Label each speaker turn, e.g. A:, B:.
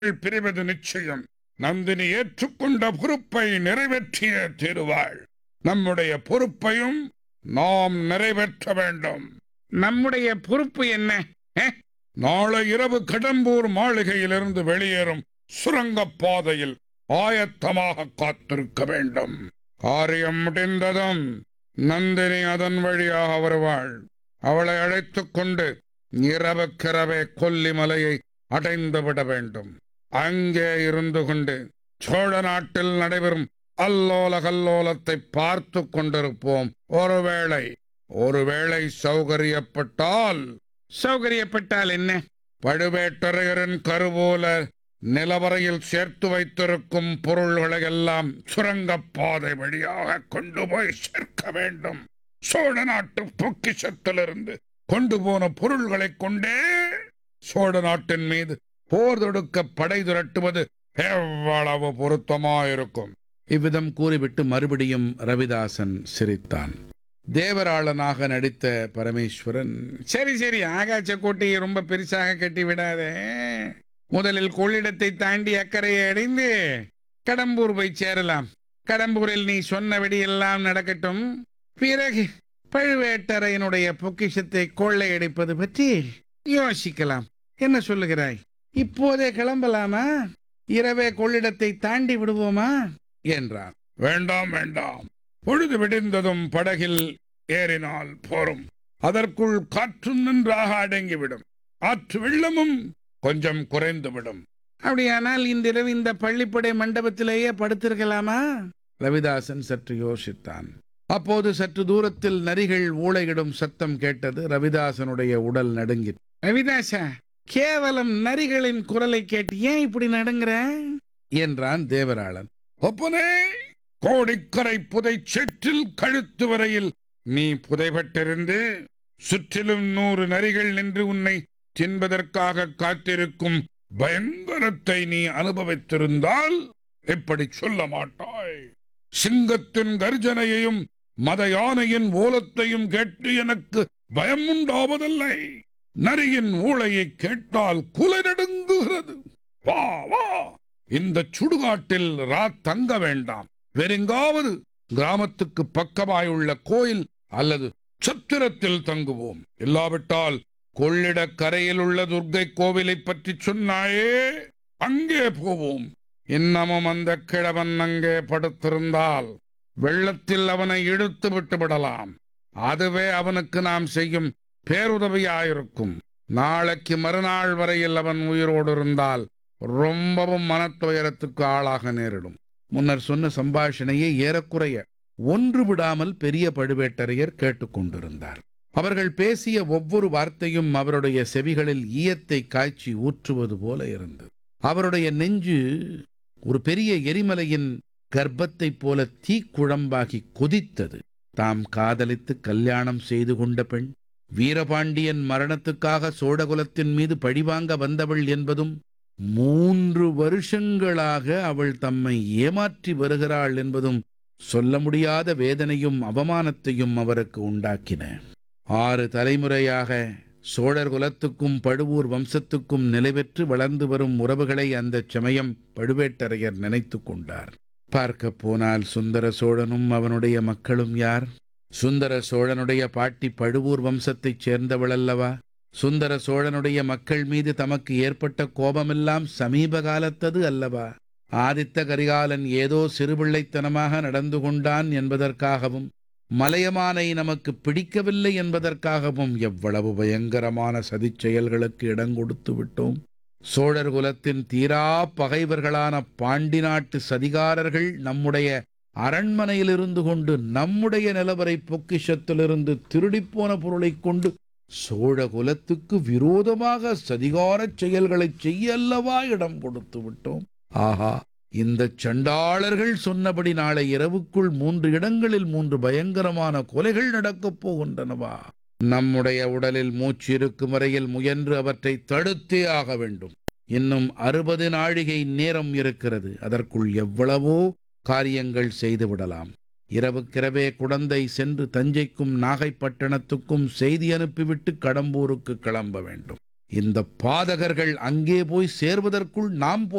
A: பிரிவது நிச்சயம் நந்தினி ஏற்றுக்கொண்ட பொறுப்பை நிறைவேற்றிய தீருவாள் நம்முடைய பொறுப்பையும் நாம் நிறைவேற்ற வேண்டும்
B: நம்முடைய பொறுப்பு என்ன அஹ்,
A: நாளை இரவு கடம்பூர் மாளிகையிலிருந்து வெளியேறும் சுரங்கப் பாதையில் ஆயத்தமாக காத்திருக்க வேண்டும் காரியம் முடிந்ததும் நந்தினி அதன் வழியாக வருவாள் அவளை அழைத்துக் கொண்டு இரவுக்கிரவே கொல்லிமலையை அடைந்து விட வேண்டும் அங்கே இருந்து கொண்டு சோழ நாட்டில் நடைபெறும் அல்லோல கல்லோலத்தை பார்த்து கொண்டிருப்போம் ஒருவேளை ஒருவேளை சௌகரியப்பட்டால்
B: சௌகரியப்பட்டால் என்ன
A: பழுவேட்டரையரின் கருவூல நிலவரையில் சேர்த்து வைத்திருக்கும் பொருள்களை எல்லாம் சுரங்கப் பாதை வழியாக கொண்டு போய் சேர்க்க வேண்டும் சோழ நாட்டு பொக்கிஷத்திலிருந்து கொண்டு போன பொருள்களைக் கொண்டே சோழ நாட்டின் மீது போர் தொடுக்க படை திரட்டுவது எவ்வளவு பொருத்தமாயிருக்கும்
C: இவ்விதம் கூறிவிட்டு மறுபடியும் ரவிதாசன் சிரித்தான் தேவராளனாக நடித்த பரமேஸ்வரன்
B: சரி சரி ஆகாச கோட்டையை ரொம்ப பெருசாக கட்டி விடாதே முதலில் கொள்ளிடத்தை தாண்டி அக்கறையை அடைந்து கடம்பூர் போய் சேரலாம் கடம்பூரில் நீ சொன்னபடி எல்லாம் நடக்கட்டும் பிறகு பழுவேட்டரையனுடைய பொக்கிஷத்தை கொள்ளையடிப்பது பற்றி யோசிக்கலாம் என்ன சொல்லுகிறாய் இப்போதே கிளம்பலாமா இரவே கொள்ளிடத்தை தாண்டி விடுவோமா
C: என்றான்
A: வேண்டாம் வேண்டாம் பொழுது விடிந்ததும் படகில் ஏறினால் போரும் அதற்குள் காற்றும் நன்றாக அடங்கிவிடும் ஆற்று வெள்ளமும் கொஞ்சம் குறைந்துவிடும்
B: அப்படியானால் இன்றிரவு இந்த பள்ளிப்படை மண்டபத்திலேயே படுத்திருக்கலாமா
C: ரவிதாசன் சற்று யோசித்தான் அப்போது சற்று தூரத்தில் நரிகள் ஊளையிடும் சத்தம் கேட்டது ரவிதாசனுடைய உடல் நடுங்கிற்று
B: ரவிதாசா கேவலம் நரிகளின் குரலை கேட்டு ஏன் இப்படி நடுங்குற
C: என்றான் தேவராளன்
A: ஒப்பனே கோடிக்கரை புதை செற்றில் கழுத்து வரையில் நீ புதைபட்டிருந்து சுற்றிலும் நூறு நரிகள் நின்று உன்னை தின்பதற்காக காத்திருக்கும் பயங்கரத்தை நீ அனுபவித்திருந்தால் இப்படி சொல்ல மாட்டாய் சிங்கத்தின் கர்ஜனையையும் மத யானையின் ஓலத்தையும் கேட்டு எனக்கு பயம் உண்டாவதில்லை நரியின் ஊளையை கேட்டால் குலை நடுங்குகிறது வா வா இந்த சுடுகாட்டில் ரா தங்க வேண்டாம் வேறெங்காவது கிராமத்துக்கு பக்கமாயுள்ள கோயில் அல்லது சத்திரத்தில் தங்குவோம் இல்லாவிட்டால் கொள்ளிடக் கரையில் உள்ள துர்க்கை கோவிலை பற்றி சொன்னாயே அங்கே போவோம் இன்னமும் அந்த கிழவன் அங்கே படுத்திருந்தால் வெள்ளத்தில் அவனை இழுத்து விட்டு விடலாம் அதுவே அவனுக்கு நாம் செய்யும் பேருதவியாயிருக்கும் நாளைக்கு மறுநாள் வரையில் அவன் உயிரோடு இருந்தால் ரொம்பவும் மனத்துயரத்துக்கு ஆளாக நேரிடும்
C: முன்னர் சொன்ன சம்பாஷணையை ஏறக்குறைய ஒன்று விடாமல் பெரிய பழுவேட்டரையர் கேட்டுக்கொண்டிருந்தார் அவர்கள் பேசிய ஒவ்வொரு வார்த்தையும் அவருடைய செவிகளில் ஈயத்தை காய்ச்சி ஊற்றுவது போல இருந்தது அவருடைய நெஞ்சு ஒரு பெரிய எரிமலையின் கர்ப்பத்தைப் போல தீக்குழம்பாகி கொதித்தது தாம் காதலித்து கல்யாணம் செய்து கொண்ட பெண் வீரபாண்டியன் மரணத்துக்காக சோழகுலத்தின் மீது பழிவாங்க வந்தவள் என்பதும் மூன்று வருஷங்களாக அவள் தம்மை ஏமாற்றி வருகிறாள் என்பதும் சொல்ல முடியாத வேதனையும் அவமானத்தையும் அவருக்கு உண்டாக்கின ஆறு தலைமுறையாக சோழர் குலத்துக்கும் பழுவூர் வம்சத்துக்கும் நிலைபெற்று வளர்ந்து வரும் உறவுகளை அந்தச் சமயம் பழுவேட்டரையர் நினைத்து கொண்டார் பார்க்கப் போனால் சுந்தர சோழனும் அவனுடைய மக்களும் யார் சுந்தர சோழனுடைய பாட்டி பழுவூர் வம்சத்தைச் சேர்ந்தவள் அல்லவா சுந்தர சோழனுடைய மக்கள் மீது தமக்கு ஏற்பட்ட கோபமெல்லாம் சமீப காலத்தது அல்லவா ஆதித்த கரிகாலன் ஏதோ சிறுபிள்ளைத்தனமாக நடந்து கொண்டான் என்பதற்காகவும் மலையமானை நமக்கு பிடிக்கவில்லை என்பதற்காகவும் எவ்வளவு பயங்கரமான சதிச் செயல்களுக்கு இடம் கொடுத்து விட்டோம் சோழர் குலத்தின் தீரா பகைவர்களான பாண்டி நாட்டு சதிகாரர்கள் நம்முடைய அரண்மனையில் இருந்து கொண்டு நம்முடைய நிலவரை பொக்கிஷத்திலிருந்து திருடிப்போன பொருளைக் கொண்டு சோழ குலத்துக்கு விரோதமாக சதிகாரச் செயல்களைச் செய்ய அல்லவா இடம் கொடுத்து விட்டோம் ஆஹா இந்த சண்டாளர்கள் சொன்னபடி நாளை இரவுக்குள் மூன்று இடங்களில் மூன்று பயங்கரமான கொலைகள் நடக்கப் போகின்றனவா நம்முடைய உடலில் மூச்சு இருக்கும் வரையில் முயன்று அவற்றை தடுத்தே ஆக வேண்டும் இன்னும் அறுபது நாழிகை நேரம் இருக்கிறது அதற்குள் எவ்வளவோ காரியங்கள் செய்துவிடலாம் இரவுக்கிரவே குடந்தை சென்று தஞ்சைக்கும் நாகைப்பட்டினத்துக்கும் செய்தி அனுப்பிவிட்டு கடம்பூருக்கு கிளம்ப வேண்டும் இந்த பாதகர்கள் அங்கே போய் சேர்வதற்குள் நாம் போய்